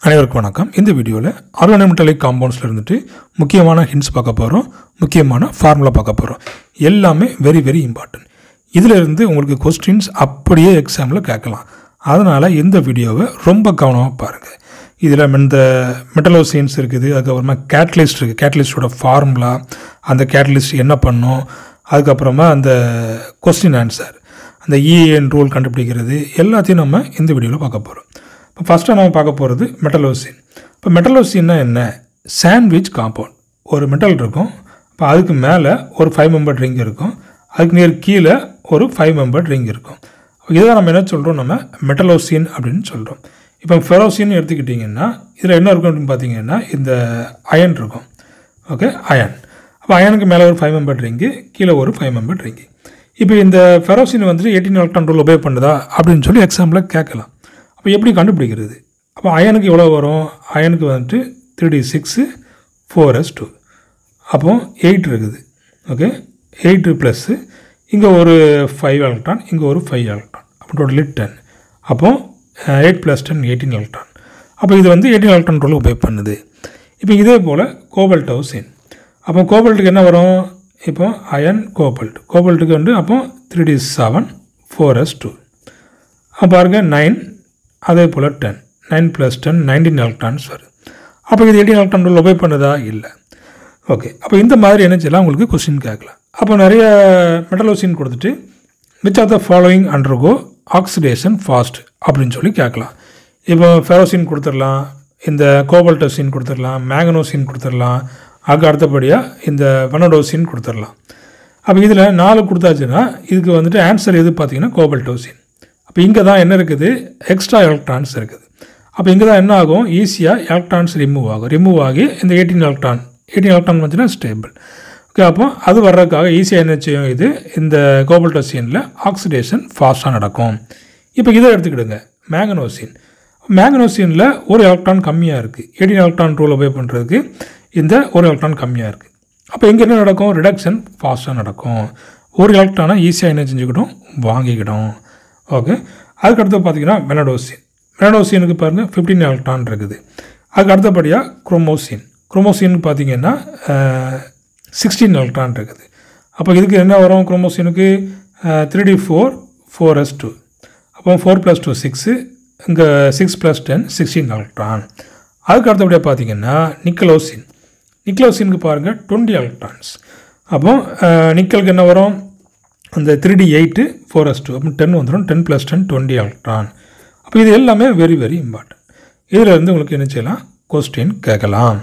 அனைவருக்கும் வணக்கம் இந்த வீடியோவில் ஆர்கானிமெட்டலிக் காம்பவுண்ட்ஸில் இருந்துட்டு முக்கியமான ஹிண்ட்ஸ் பார்க்க போகிறோம் முக்கியமான ஃபார்முலா பார்க்க போகிறோம் எல்லாமே வெரி வெரி இம்பார்ட்டன்ட் இதில் இருந்து உங்களுக்கு கொஸ்டின்ஸ் அப்படியே எக்ஸாமில் கேட்கலாம் அதனால் இந்த வீடியோவை ரொம்ப கவனமாக பாருங்கள் இதில் இந்த மெட்டலோசியன்ஸ் இருக்குது அதுக்கப்புறமா கேட்டலிஸ்ட் இருக்குது கேட்டலிஸ்டோட ஃபார்முலா அந்த கேட்டலிஸ்ட் என்ன பண்ணும் அதுக்கப்புறமா அந்த கொஸ்டின் ஆன்சர் அந்த இஏஎன் ரூல் கண்டுபிடிக்கிறது எல்லாத்தையும் நம்ம இந்த வீடியோவில் பார்க்க போகிறோம் இப்போ ஃபஸ்ட்டாக நம்ம பார்க்க போகிறது மெட்டலோசின் இப்போ மெட்டலோசின்னா என்ன சாண்ட்விச் காம்பவுண்ட் ஒரு மெட்டல் இருக்கும் இப்போ அதுக்கு மேலே ஒரு ஃபைவ் மெம்பர் ரிங் இருக்கும் அதுக்கு நேர் கீழே ஒரு ஃபைவ் மெம்பர் ரிங் இருக்கும் இதை நம்ம என்ன சொல்கிறோம் நம்ம மெட்டலோசின் அப்படின்னு சொல்கிறோம் இப்போ ஃபெரோசின் எடுத்துக்கிட்டிங்கன்னா இதில் என்ன இருக்கும் அப்படின்னு பார்த்தீங்கன்னா இந்த அயன் இருக்கும் ஓகே அயன் அப்போ அயனுக்கு மேலே ஒரு ஃபைவ் மெம்பர் ரிங்கு கீழே ஒரு ஃபைவ் மெம்பர் ரிங்கு இப்போ இந்த ஃபெரோசின் வந்துட்டு எயிட்டீன் எலக்ட்ரான் ரூல் உபயோக பண்ணுதா அப்படின்னு சொல்லி எக்ஸாம்பிள் கேட்கலாம் அப்போ எப்படி கண்டுபிடிக்கிறது அப்போ அயனுக்கு எவ்வளோ வரும் அயனுக்கு வந்துட்டு three d six four s two அப்போ எயிட் இருக்குது ஓகே எயிட்டு ப்ளஸ்ஸு இங்கே ஒரு ஃபைவ் எலக்ட்ரான் இங்கே ஒரு ஃபைவ் எலக்ட்ரான் அப்போ டோட்டலி டென் அப்போ eight plus ten eighteen electron அப்போ இது வந்து எயிட்டீன் எலக்ட்ரான் ரூல் உபயோக பண்ணுது இப்போ இதே போல் கோபல்ட் ஹவுசின் அப்போ கோபல்ட்டுக்கு என்ன வரும் இப்போ அயன் கோபல்ட் கோபல்ட்டுக்கு வந்து அப்போ three d seven four s two அப்போ பாருங்க நைன் அதே போல் ten nine plus ten nineteen electrons வருது அப்போ இது எயிட்டீன் எலக்ட்ரான் ரூல் உபயோக பண்ணுதா இல்லை ஓகே அப்போ இந்த மாதிரி என்ன செய்யலாம் உங்களுக்கு கொஸ்டின் கேட்கலாம் அப்போ நிறைய மெட்டலோசின் கொடுத்துட்டு which of the following undergo oxidation fast அப்படின்னு சொல்லி கேட்கலாம் இப்போ ஃபெரோசின் கொடுத்துடலாம் இந்த கோபல்டோசின் கொடுத்துடலாம் மேங்கனோசின் கொடுத்துடலாம் அதுக்கு அடுத்தபடியாக இந்த வனடோசின் கொடுத்துடலாம் அப்போ இதில் நாலு கொடுத்தாச்சுன்னா இதுக்கு வந்துட்டு ஆன்சர் எது பார்த்தீங்கன்னா கோபல்டோசின் அப்போ இங்கே தான் என்ன இருக்குது எக்ஸ்ட்ரா எலக்ட்ரான்ஸ் இருக்குது அப்போ இங்கே தான் என்ன ஆகும் ஈஸியாக எலக்ட்ரான்ஸ் ரிமூவ் ஆகும் ரிமூவ் ஆகி இந்த எயிட்டீன் எலக்ட்ரான் எயிட்டீன் எலக்ட்ரான் வந்துச்சுன்னா ஸ்டேபிள் ஓகே அப்போ அது வர்றதுக்காக ஈஸியாக என்ன செய்யும் இது இந்த கோபல்டோசியனில் ஆக்சிடேஷன் ஃபாஸ்ட்டாக நடக்கும் இப்போ இதை எடுத்துக்கிடுங்க மேங்கனோசின் மேங்கனோசியனில் ஒரு எலக்ட்ரான் கம்மியாக இருக்குது எயிட்டீன் எலக்ட்ரான் ரூல் உபயோக பண்ணுறதுக்கு இந்த ஒரு எலக்ட்ரான் கம்மியாக இருக்குது அப்போ இங்கே என்ன நடக்கும் ரிடக்ஷன் ஃபாஸ்ட்டாக நடக்கும் ஒரு எலக்ட்ரானை ஈஸியாக என்ன செஞ்சுக்கிடும் வாங்கிக்கிடும் ஓகே அதுக்கடுத்து பார்த்தீங்கன்னா வெனடோசின் வெனடோசினுக்கு பாருங்கள் ஃபிஃப்டீன் எலக்ட்ரான் இருக்குது அதுக்கு அடுத்தபடியாக குரோமோசின் குரோமோசின் பார்த்தீங்கன்னா சிக்ஸ்டீன் எலக்ட்ரான் இருக்குது அப்போ இதுக்கு என்ன வரும் குரோமோசினுக்கு three d four four s two அப்போ ஃபோர் ப்ளஸ் டூ சிக்ஸு இங்கே six plus ten sixteen electron அதுக்கு அடுத்தபடியாக பார்த்தீங்கன்னா நிக்கலோசின் நிக்கலோசினுக்கு பாருங்கள் டுவெண்ட்டி எலக்ட்ரான்ஸ் அப்போ நிக்கலுக்கு என்ன வரும் அந்த three d eight four s two அப்போ டென் வந்துடும் ten plus ten twenty electron அப்போ இது எல்லாமே வெரி வெரி இம்பார்ட்டன்ட் இதில் இருந்து உங்களுக்கு என்ன செய்யலாம் கொஸ்டின் கேட்கலாம்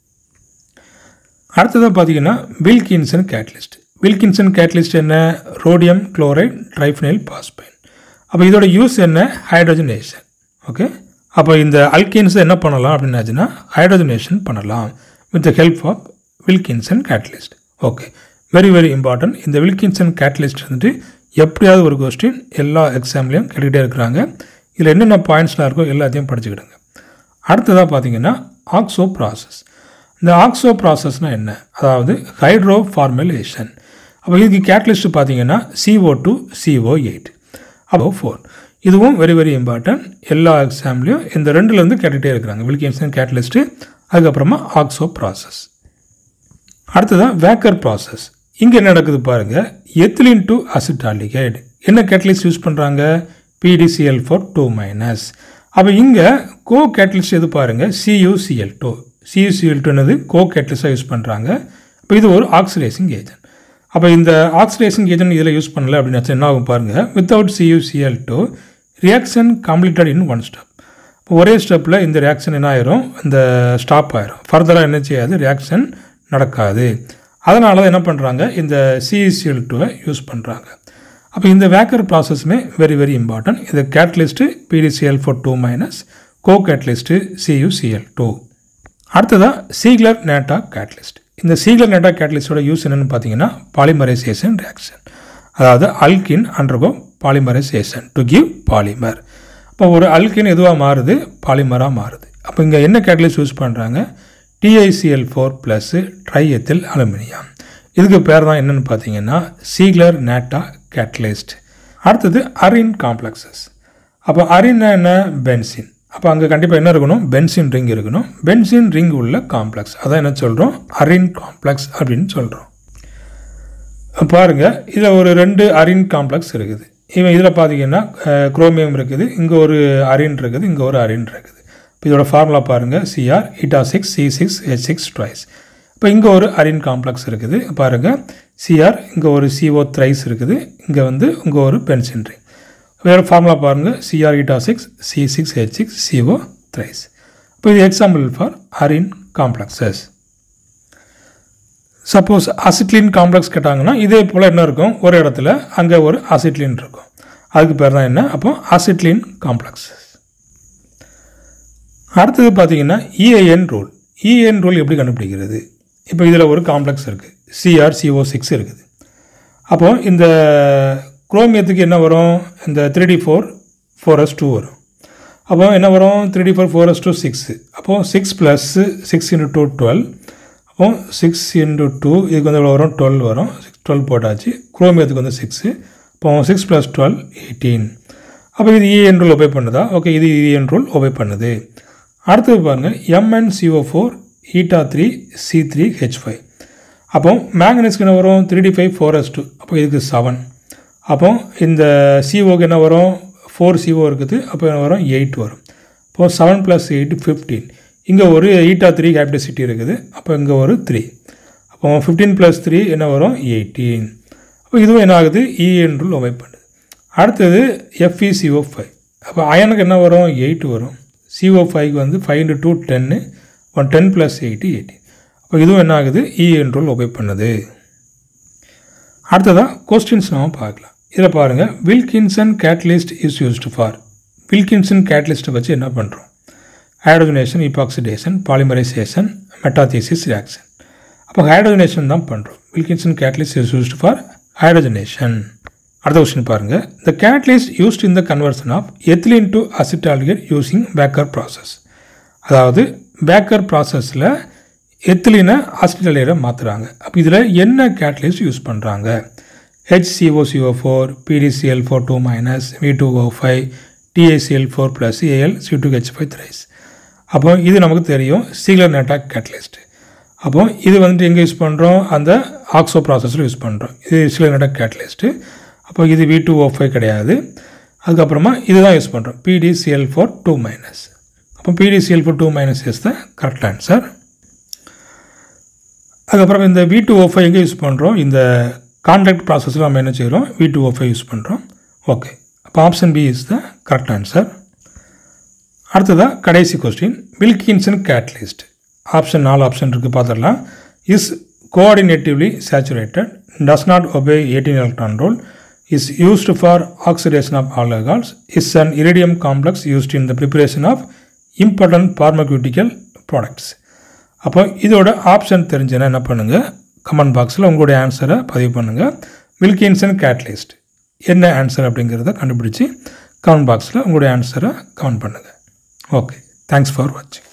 அடுத்ததாக பார்த்தீங்கன்னா வில்கின்சன் கேட்லிஸ்ட் வில்கின்சன் கேட்லிஸ்ட் என்ன ரோடியம் குளோரைட் ட்ரைஃபினைல் பாஸ்பைன் அப்போ இதோட யூஸ் என்ன ஹைட்ரஜனேஷன் ஓகே அப்போ இந்த அல்கீன்ஸை என்ன பண்ணலாம் அப்படின்னாச்சுன்னா ஹைட்ரஜனேஷன் பண்ணலாம் with the help of Wilkinson catalyst okay very very important இந்த வில்கின்சன் கேட்லிஸ்ட் வந்துட்டு எப்படியாவது ஒரு கொஸ்டின் எல்லா எக்ஸாம்லேயும் கேட்டுக்கிட்டே இருக்கிறாங்க இதில் என்னென்ன பாயிண்ட்ஸ்லாம் இருக்கோ எல்லாத்தையும் படிச்சுக்கிடுங்க அடுத்ததாக பார்த்தீங்கன்னா ஆக்ஸோ ப்ராசஸ் இந்த ஆக்ஸோ ப்ராசஸ்னால் என்ன அதாவது ஹைட்ரோ ஃபார்முலேஷன் அப்போ இதுக்கு கேட்லிஸ்ட் பார்த்தீங்கன்னா சிஓ டூ சிஓ எயிட் அப்போ ஃபோர் இதுவும் வெரி வெரி இம்பார்ட்டன்ட் எல்லா எக்ஸாம்லேயும் இந்த ரெண்டுலேருந்து கேட்டுகிட்டே இருக்கிறாங்க வில்கின்சன் கேட்லிஸ்ட்டு அதுக்கப்புறமா ஆக்ஸோ ப்ராசஸ் அடுத்ததான் வேக்கர் ப்ராசஸ் இங்கே என்ன நடக்குது பாருங்கள் எத்திலின் டு அசிட்டாலிகைடு என்ன கேட்டலிஸ்ட் யூஸ் பண்ணுறாங்க பிடிசிஎல் ஃபோர் டூ மைனஸ் அப்போ இங்கே கோ கேட்டலிஸ்ட் எது பாருங்கள் சியூசிஎல் டூ சியூசிஎல் டூனது கோ கேட்டலிஸ்டாக யூஸ் பண்ணுறாங்க இப்போ இது ஒரு ஆக்சிடைசிங் ஏஜென்ட் அப்போ இந்த ஆக்சிடைசிங் ஏஜென்ட் இதில் யூஸ் பண்ணல அப்படின்னு என்ன ஆகும் பாருங்கள் without CuCl two reaction completed in one step இப்போ ஒரே ஸ்டெப்பில் இந்த ரியாக்ஷன் என்ன ஆயிரும் இந்த ஸ்டாப் ஆயிரும் ஃபர்தராக என்ன செய்யாது ரியாக்ஷன் நடக்காது அதனால தான் என்ன பண்ணுறாங்க இந்த சிஇசிஎல் டூவை யூஸ் பண்ணுறாங்க அப்போ இந்த வேக்கர் ப்ராசஸுமே வெரி வெரி இம்பார்ட்டன்ட் இது catalyst PdCl four two minus co catalyst CuCl two அடுத்ததாக சீக்லர் நேட்டா கேட்லிஸ்ட் இந்த சீக்லர் நேட்டா கேட்லிஸ்டோட யூஸ் என்னென்னு பார்த்தீங்கன்னா பாலிமரைசேஷன் ரியாக்ஷன் அதாவது alkene undergo polymerization to give polymer இப்போ ஒரு அல்கின் எதுவாக மாறுது பாலிமராக மாறுது அப்போ இங்கே என்ன கேட்டலிஸ்ட் யூஸ் பண்ணுறாங்க TiCl four plus triethyl aluminium இதுக்கு பேர் தான் என்னென்னு பார்த்தீங்கன்னா சீக்லர் நேட்டா கேட்டலிஸ்ட் அடுத்தது அரின் காம்ப்ளெக்ஸஸ் அப்போ அரின்னா என்ன பென்சின் அப்போ அங்கே கண்டிப்பாக என்ன இருக்கணும் பென்சின் ரிங் இருக்கணும் பென்சின் ரிங் உள்ள காம்ப்ளெக்ஸ் அதான் என்ன சொல்கிறோம் அரின் காம்ப்ளெக்ஸ் அப்படின்னு சொல்கிறோம் பாருங்கள் இதில் ஒரு ரெண்டு அரின் காம்ப்ளெக்ஸ் இருக்குது இவன் இதில் பார்த்தீங்கன்னா குரோமியம் இருக்குது இங்கே ஒரு அரின் இருக்குது இங்கே ஒரு அரின் இருக்குது இப்போ இதோட ஃபார்முலா பாருங்கள் Cr eta six C six H six twice இப்போ இங்கே ஒரு அரின் காம்ப்ளெக்ஸ் இருக்குது பாருங்கள் சிஆர் இங்கே ஒரு சிஓ த்ரைஸ் இருக்குது இங்கே வந்து இங்கே ஒரு பென்சின் ரிங் வேறு ஃபார்முலா பாருங்கள் Cr eta six C six H six CO thrice இப்போ இது example for arene complexes suppose acetylene complex கேட்டாங்கன்னா இதே போல் என்ன இருக்கும் ஒரு இடத்துல அங்கே ஒரு அசிட்லின் இருக்கும் அதுக்கு பேர் தான் என்ன அப்போ அசிட்லின் காம்ப்ளெக்ஸ் அடுத்தது பார்த்தீங்கன்னா இஏஎன் ரூல் இஏஎன் ரூல் எப்படி கண்டுபிடிக்கிறது இப்போ இதில் ஒரு காம்ப்ளெக்ஸ் இருக்குது சிஆர் சிஓ சிக்ஸ் இருக்குது அப்போது இந்த குரோமியத்துக்கு என்ன வரும் இந்த three d four four s two வரும் அப்போ என்ன வரும் three d four four s two six அப்போது six plus six into two twelve அப்போ சிக்ஸ் இன்ட்டு டூ இதுக்கு வந்து எவ்வளோ வரும் டுவெல் வரும் சிக்ஸ் டுவெல் போட்டாச்சு குரோமியத்துக்கு வந்து சிக்ஸு இப்போ சிக்ஸ் ப்ளஸ் டுவெல் எயிட்டீன் அப்போ இது இஎன் ரூல் ஒபே பண்ணுதா ஓகே இது இஎன் ரூல் ஒபே பண்ணுது அடுத்தது பாருங்கள் Mn CO four eta three C three H five அப்போ மேங்கனீஸ்க்கு என்ன வரும் three d five four s two அப்போ இதுக்கு செவன் அப்போ இந்த சிஓக்கு என்ன வரும் ஃபோர் சிஓ இருக்குது அப்போ என்ன வரும் எயிட் வரும் இப்போ செவன் ப்ளஸ் எயிட் ஃபிஃப்டீன் இங்கே ஒரு ஈட்டா த்ரீ கேபிடசிட்டி இருக்குது அப்போ இங்கே ஒரு த்ரீ அப்போ ஃபிஃப்டீன் ப்ளஸ் த்ரீ என்ன வரும் எயிட்டீன் அப்போ இதுவும் என்ன ஆகுது இஎன் ரூல் ஒபே பண்ணுது அடுத்தது எஃப்இசிஓ ஃபைவ் அப்போ அயனுக்கு என்ன வரும் எயிட் வரும் சிஓ ஃபைவ்க்கு வந்து five into two ten one ten plus eighty eighty அப்போ இதுவும் என்ன ஆகுது இஎன் ரூல் ஒபே பண்ணுது அடுத்ததாக கொஸ்டின்ஸ் நாம் பார்க்கலாம் இதில் பாருங்கள் Wilkinson catalyst is used for Wilkinson கேட்டலிஸ்ட்டை வச்சு என்ன பண்ணுறோம் hydrogenation epoxidation polymerization metathesis reaction அப்போ ஹைட்ரோஜனேஷன் தான் பண்ணுறோம் Wilkinson catalyst is used for hydrogenation அடுத்த கொஸ்டின் பாருங்கள் the catalyst used in the conversion of ethylene to acetaldehyde using Wacker process அதாவது பேக்கர் ப்ராசஸில் எத்திலினை அசிட்டாலைடை மாற்றுறாங்க அப்போ இதில் என்ன கேட்டலிஸ்ட் யூஸ் பண்ணுறாங்க HCOCO four PdCl four two minus V two O five TiCl four plus Al C two H five thrice அப்போ இது நமக்கு தெரியும் சீலர் நெட்டாக் கேட்டலிஸ்ட் அப்போ இது வந்துட்டு எங்கே யூஸ் பண்ணுறோம் அந்த ஆக்ஸோ ப்ராசஸில் யூஸ் பண்ணுறோம் இது சீலர் நெட்டாக் கேட்டலிஸ்ட்டு அப்போ இது வி டூ ஓ ஃபைவ் கிடையாது அதுக்கப்புறமா இதுதான் யூஸ் பண்ணுறோம் பிடிசிஎல் ஃபோர் டூ மைனஸ் அப்போ PdCl four two minus is the correct answer அதுக்கப்புறம் இந்த வி டூ ஓ ஃபைவ் எங்கே யூஸ் பண்ணுறோம் இந்த கான்ட்ராக்ட் ப்ராசஸில் நம்ம என்ன செய்கிறோம் V two O five use பண்ணுறோம் ஓகே அப்போ option B is the correct answer அடுத்ததாக கடைசி கொஸ்டின் வில்கின்சன் கேட்லிஸ்ட் ஆப்ஷன் நாலு ஆப்ஷன் இருக்குது பார்த்துடலாம் is coordinatively saturated does not obey eighteen electron rule is used for oxidation of alcohols is an iridium complex used in the preparation of important pharmaceutical products அப்போ இதோட option தெரிஞ்சுன்னா என்ன பண்ணுங்கள் comment பாக்ஸில் உங்களுடைய ஆன்சரை பதிவு பண்ணுங்கள் வில்கின்சன் கேட்லிஸ்ட் என்ன ஆன்சர் அப்படிங்கிறத கண்டுபிடிச்சி கமெண்ட் பாக்ஸில் உங்களுடைய ஆன்சரை கமெண்ட் பண்ணுங்கள் ஓகே தேங்க்ஸ் ஃபார் வாட்சிங்